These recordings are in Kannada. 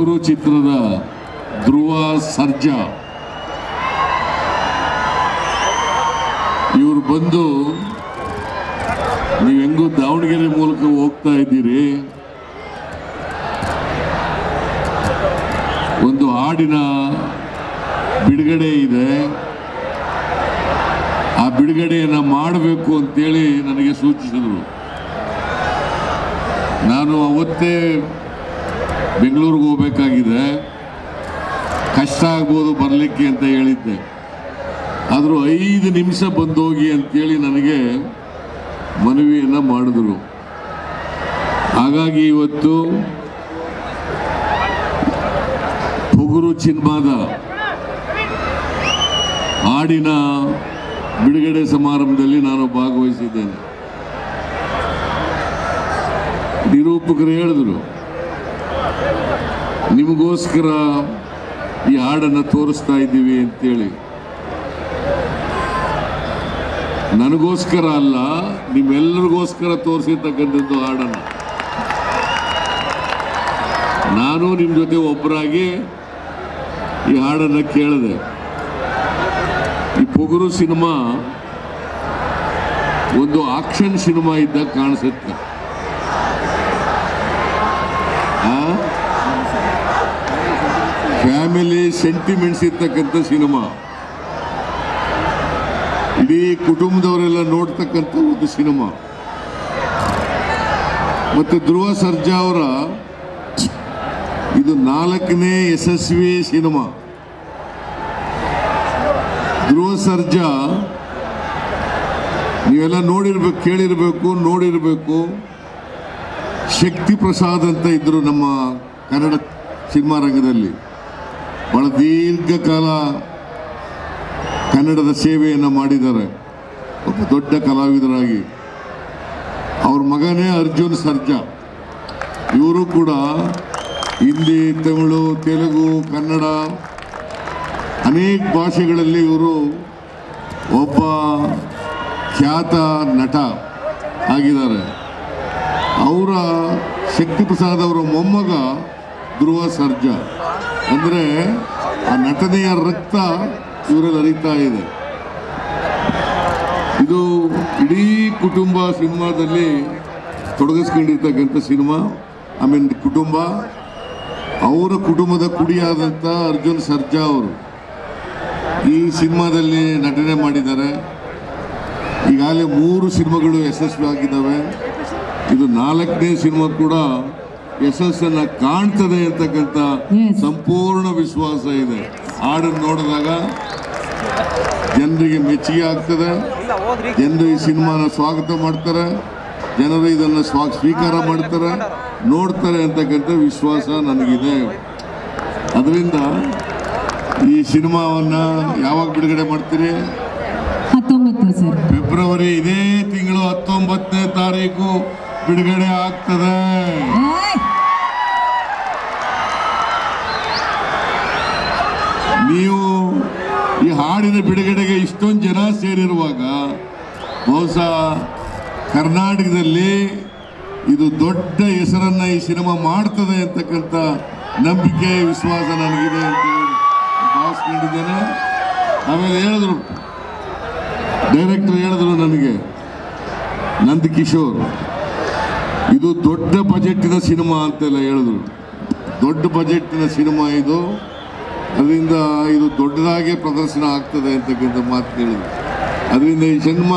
ಪೊಗರು ಚಿತ್ರದ ಧ್ರುವ ಸರ್ಜಾ ಇವರು ಬಂದು ನೀವು ಹೆಂಗೂ ದಾವಣಗೆರೆ ಮೂಲಕ ಹೋಗ್ತಾ ಇದ್ದೀರಿ ಒಂದು ಹಾಡಿನ ಬಿಡುಗಡೆ ಇದೆ ಆ ಬಿಡುಗಡೆಯನ್ನು ಮಾಡಬೇಕು ಅಂತೇಳಿ ನನಗೆ ಸೂಚಿಸಿದರು ನಾನು ಅವತ್ತೇ ಬೆಂಗಳೂರಿಗೆ ಹೋಗ್ಬೇಕಾಗಿದೆ ಕಷ್ಟ ಆಗ್ಬೋದು ಬರಲಿಕ್ಕೆ ಅಂತ ಹೇಳಿದ್ದೆ ಆದರೂ ಐದು ನಿಮಿಷ ಬಂದೋಗಿ ಅಂತೇಳಿ ನನಗೆ ಮನವಿಯನ್ನು ಮಾಡಿದ್ರು ಹಾಗಾಗಿ ಇವತ್ತು ಪೊಗುರು ಚಿನ್ಮಾದ ಹಾಡಿನ ಬಿಡುಗಡೆ ಸಮಾರಂಭದಲ್ಲಿ ನಾನು ಭಾಗವಹಿಸಿದ್ದೇನೆ ನಿರೂಪಕರು ಹೇಳಿದ್ರು ನಿಮಗೋಸ್ಕರ ಈ ಹಾಡನ್ನು ತೋರಿಸ್ತಾ ಇದ್ದೀವಿ ಅಂತೇಳಿ ನನಗೋಸ್ಕರ ಅಲ್ಲ ನಿಮ್ಮೆಲ್ಲರಿಗೋಸ್ಕರ ತೋರಿಸಿರ್ತಕ್ಕಂಥದ್ದು ಹಾಡನ್ನು ನಾನು ನಿಮ್ಮ ಜೊತೆ ಒಬ್ಬರಾಗಿ ಈ ಹಾಡನ್ನು ಕೇಳಿದೆ ಈ ಪೊಗರು ಸಿನಿಮಾ ಒಂದು ಆಕ್ಷನ್ ಸಿನಿಮಾ ಇದ್ದಾಗ ಕಾಣಿಸುತ್ತೆ ಫ್ಯಾಮಿಲಿ ಸೆಂಟಿಮೆಂಟ್ಸ್ ಇರ್ತಕ್ಕಂಥ ಸಿನಿಮಾ ಇಡೀ ಕುಟುಂಬದವರೆಲ್ಲ ನೋಡ್ತಕ್ಕಂಥ ಒಂದು ಸಿನಿಮಾ ಮತ್ತೆ ಧ್ರುವ ಸರ್ಜಾ ಅವರ ಇದು ನಾಲ್ಕನೇ ಯಶಸ್ವಿ ಸಿನಿಮಾ ಧ್ರುವ ಸರ್ಜಾ ನೀವೆಲ್ಲ ನೋಡಿರ್ಬೇಕು ಕೇಳಿರ್ಬೇಕು ನೋಡಿರ್ಬೇಕು ಶಕ್ತಿ ಪ್ರಸಾದ್ ಅಂತ ಇದ್ರು ನಮ್ಮ ಕನ್ನಡ ಸಿನಿಮಾ ರಂಗದಲ್ಲಿ ಬಹಳ ದೀರ್ಘಕಾಲ ಕನ್ನಡದ ಸೇವೆಯನ್ನು ಮಾಡಿದ್ದಾರೆ ಒಬ್ಬ ದೊಡ್ಡ ಕಲಾವಿದರಾಗಿ ಅವ್ರ ಮಗನೇ ಅರ್ಜುನ್ ಸರ್ಜಾ ಇವರು ಕೂಡ ಹಿಂದಿ ತಮಿಳು ತೆಲುಗು ಕನ್ನಡ ಅನೇಕ ಭಾಷೆಗಳಲ್ಲಿ ಇವರು ಒಬ್ಬ ಖ್ಯಾತ ನಟ ಆಗಿದ್ದಾರೆ ಅವರ ಶಕ್ತಿ ಪ್ರಸಾದ್ ಅವರ ಮೊಮ್ಮಗ ಧ್ರುವ ಸರ್ಜಾ ಅಂದರೆ ಆ ನಟನೆಯ ರಕ್ತ ಇವರಲ್ಲಿ ಹರಿತಾ ಇದೆ ಇದು ಇಡೀ ಕುಟುಂಬ ಸಿನಿಮಾದಲ್ಲಿ ತೊಡಗಿಸ್ಕೊಂಡಿರ್ತಕ್ಕಂಥ ಸಿನಿಮಾ ಐ ಮೀನ್ ಕುಟುಂಬ ಅವರ ಕುಟುಂಬದ ಕುಡಿಯಾದಂಥ ಅರ್ಜುನ್ ಸರ್ಜಾ ಅವರು ಈ ಸಿನಿಮಾದಲ್ಲಿ ನಟನೆ ಮಾಡಿದ್ದಾರೆ ಈಗಾಗಲೇ ಮೂರು ಸಿನಿಮಾಗಳು ಯಶಸ್ವಿಯಾಗಿದ್ದಾವೆ ಇದು ನಾಲ್ಕನೇ ಸಿನಿಮಾ ಕೂಡ ಯಶಸ್ಸನ್ನು ಕಾಣ್ತದೆ ಅಂತಕ್ಕಂಥ Yes. ಸಂಪೂರ್ಣ ವಿಶ್ವಾಸ ಇದೆ ಹಾಡನ್ನು ನೋಡಿದಾಗ ಜನರಿಗೆ ಮೆಚ್ಚುಗೆ ಆಗ್ತದೆ ಜನರು ಈ ಸಿನಿಮಾನ ಸ್ವಾಗತ ಮಾಡ್ತಾರೆ ಜನರು ಇದನ್ನು ಸ್ವಾ ಸ್ವೀಕಾರ ಮಾಡ್ತಾರೆ ನೋಡ್ತಾರೆ ಅಂತಕ್ಕಂಥ ವಿಶ್ವಾಸ ನನಗಿದೆ ಅದರಿಂದ ಈ ಸಿನಿಮಾವನ್ನು ಯಾವಾಗ ಬಿಡುಗಡೆ ಮಾಡ್ತೀರಿ ಹತ್ತೊಂಬತ್ತು ಸರ್ ಫೆಬ್ರವರಿ ಇದೇ ತಿಂಗಳು ಹತ್ತೊಂಬತ್ತನೇ ತಾರೀಕು ಬಿಡುಗಡೆ ಆಗ್ತದೆ ಏಯ್! ನೀವು ಈ ಹಾಡಿನ ಬಿಡುಗಡೆಗೆ ಇಷ್ಟೊಂದು ಜನ ಸೇರಿರುವಾಗ ಬಹುಶಃ ಕರ್ನಾಟಕದಲ್ಲಿ ಇದು ದೊಡ್ಡ ಹೆಸರನ್ನ ಈ ಸಿನಿಮಾ ಮಾಡ್ತದೆ ಅಂತಕ್ಕಂಥ ನಂಬಿಕೆ ವಿಶ್ವಾಸ ನನಗಿದೆ ಅಂತ ಹೇಳಿ ಭಾವಿಸ್ಕೊಂಡಿದ್ದೇನೆ ಆಮೇಲೆ ಹೇಳಿದ್ರು ಡೈರೆಕ್ಟರ್ ಹೇಳಿದ್ರು ನನಗೆ ನಂದ್ ಕಿಶೋರ್ ಇದು ದೊಡ್ಡ ಬಜೆಟ್ಟಿನ ಸಿನಿಮಾ ಅಂತೆಲ್ಲ ಹೇಳಿದ್ರು ದೊಡ್ಡ ಬಜೆಟ್ಟಿನ ಸಿನಿಮಾ ಇದು ಅದರಿಂದ ಇದು ದೊಡ್ಡದಾಗೆ ಪ್ರದರ್ಶನ ಆಗ್ತದೆ ಅಂತಕ್ಕಂಥ ಮಾತು ಹೇಳಿದ್ರು ಅದರಿಂದ ಈ ಸಿನಿಮಾ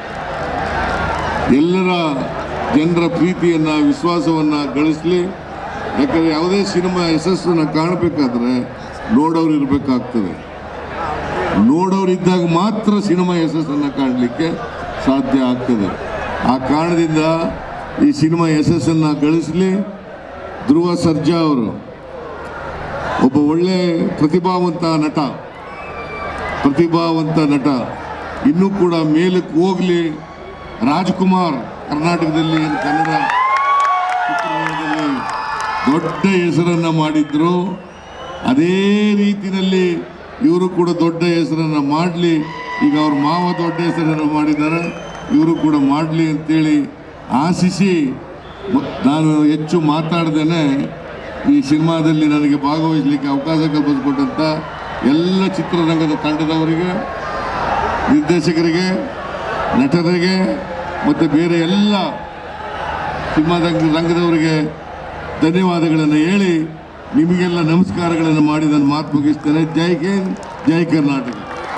ಎಲ್ಲರ ಜನರ ಪ್ರೀತಿಯನ್ನು ವಿಶ್ವಾಸವನ್ನು ಗಳಿಸಲಿ ಯಾಕಂದರೆ ಯಾವುದೇ ಸಿನಿಮಾ ಯಶಸ್ಸನ್ನು ಕಾಣಬೇಕಾದ್ರೆ ನೋಡೋರು ಇರಬೇಕಾಗ್ತದೆ ನೋಡೋರು ಇದ್ದಾಗ ಮಾತ್ರ ಸಿನಿಮಾ ಯಶಸ್ಸನ್ನು ಕಾಣಲಿಕ್ಕೆ ಸಾಧ್ಯ ಆಗ್ತದೆ ಆ ಕಾರಣದಿಂದ ಈ ಸಿನಿಮಾ ಯಶಸ್ಸನ್ನು ಗಳಿಸಲಿ ಧ್ರುವ ಸರ್ಜಾ ಅವರು ಒಬ್ಬ ಒಳ್ಳೆ ಪ್ರತಿಭಾವಂತ ನಟ ಪ್ರತಿಭಾವಂತ ನಟ ಇನ್ನೂ ಕೂಡ ಮೇಲಕ್ಕೆ ಹೋಗಲಿ ರಾಜ್ಕುಮಾರ್ ಕರ್ನಾಟಕದಲ್ಲಿ ಕನ್ನಡ ಚಿತ್ರರಂಗದಲ್ಲಿ ದೊಡ್ಡ ಹೆಸರನ್ನು ಮಾಡಿದ್ರು ಅದೇ ರೀತಿಯಲ್ಲಿ ಇವರು ಕೂಡ ದೊಡ್ಡ ಹೆಸರನ್ನು ಮಾಡಲಿ ಈಗ ಅವ್ರ ಮಾವ ದೊಡ್ಡ ಹೆಸರನ್ನು ಮಾಡಿದ್ದಾರೆ ಇವರು ಕೂಡ ಮಾಡಲಿ ಅಂತೇಳಿ ಆಶಿಸಿ ಮ- ನಾನು ಹೆಚ್ಚು ಮಾತಾಡ್ದೇನೆ ಈ ಸಿನಿಮಾದಲ್ಲಿ ನನಗೆ ಭಾಗವಹಿಸಲಿಕ್ಕೆ ಅವಕಾಶ ಕಲ್ಪಿಸಿಕೊಟ್ಟಂಥ ಎಲ್ಲ ಚಿತ್ರರಂಗದ ತಂಡದವರಿಗೆ ನಿರ್ದೇಶಕರಿಗೆ ನಟರಿಗೆ ಮತ್ತು ಬೇರೆ ಎಲ್ಲ ಸಿನಿಮಾದ ರಂಗದವರಿಗೆ ಧನ್ಯವಾದಗಳನ್ನು ಹೇಳಿ ನಿಮಗೆಲ್ಲ ನಮಸ್ಕಾರಗಳನ್ನು ಮಾಡಿ ನಾನು ಮಾತು ಮುಗಿಸ್ತೇನೆ ಜೈ ಹಿಂದ್ ಜೈ ಕರ್ನಾಟಕ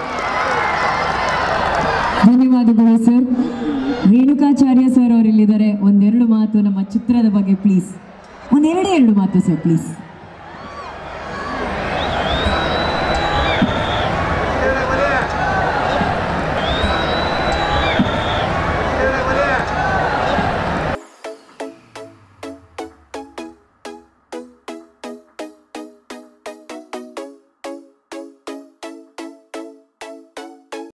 ಧನ್ಯವಾದಗಳು ಸರ್ ರೇಣುಕಾಚಾರ್ಯ ಸರ್ ಅವರಿಲ್ಲಿದ್ದಾರೆ ಒಂದೆರಡು ಮಾತು ನಮ್ಮ ಚಿತ್ರದ ಬಗ್ಗೆ ಪ್ಲೀಸ್ ಒಂದೆರಡೇ ಎರಡು ಮಾತು ಸರ್ ಪ್ಲೀಸ್